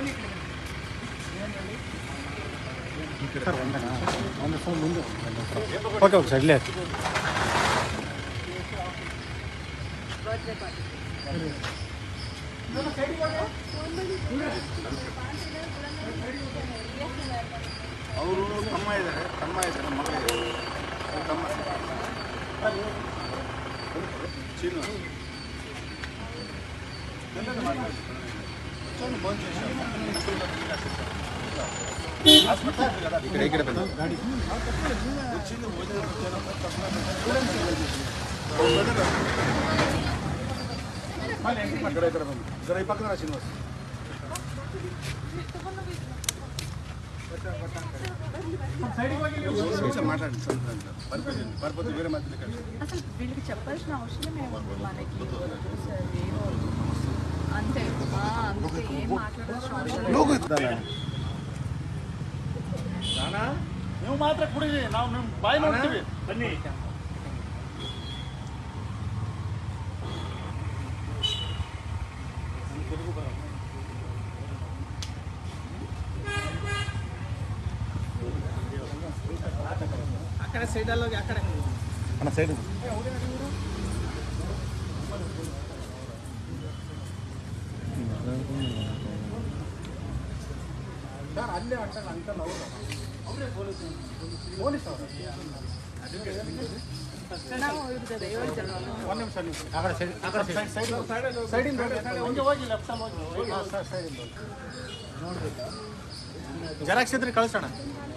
Okay okay sir ಇಲ್ಲೇ ಅವರು ತಮ್ಮ ಇದ್ದಾರೆ ತಮ್ಮ ಇದ್ದಾರೆ ಮಗ ಇದ್ದಾರೆ ಅವ್ರ ತಮ್ಮ శ్రీనివాస్ ఇక్కడ ఇక్కడ వచ్చింది ఇక్కడ ఇక్కడ ఇక్కడ ఈ పక్కన రా శ్రీనివాస్ మాట్లాడండి పరపతి పరపతి వేరే మధ్యలో కలిసి అసలు వీళ్ళకి చెప్పాల్సిన అవసరం ఏముంది మనకి వద్దు సార్ ఏమో అంతే ఆ, అంతే ఏం మాట్లాడాల్సిన అవసరం లేదు. ನೀವು ಮಾತ್ರ ಕುಡಿರಿ ನಾವು ನಿಮ್ಮ ಬಾಯಿ ನೋಡ್ತೀವಿ ಬನ್ನಿ ಅಣ್ಣ ಸೈಡ್ ನಾವು ಇರ್ತದೆ ಏಳು ಜನ ಒಂದು ನಿಮಿಷ ನಿಮಿಷ ಆ ಕಡೆ ಸೈಡ್ ಆ ಕಡೆ ಸೈಡ್ ಸೈಡ್ ಸೈಡಿಂದ ಹಂಗೆ ಹೋಗಿ ಲೆಫ್ಟ್ ಹೋಗಿ ಹಾಂ ಸರ್ ಸೈಡಿಂದ ಜೆರಾಕ್ಸ್ ಇದ್ರೆ ಕಳಿಸೋಣ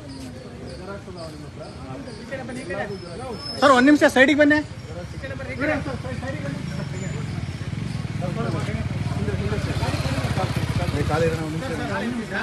ಸರ್ ಒಂದು ನಿಮಿಷ ಸೈಡಿಗೆ ಬನ್ನಿ ಖಾಲಿ ಇರೋಣ ಒಂದು ನಿಮಿಷ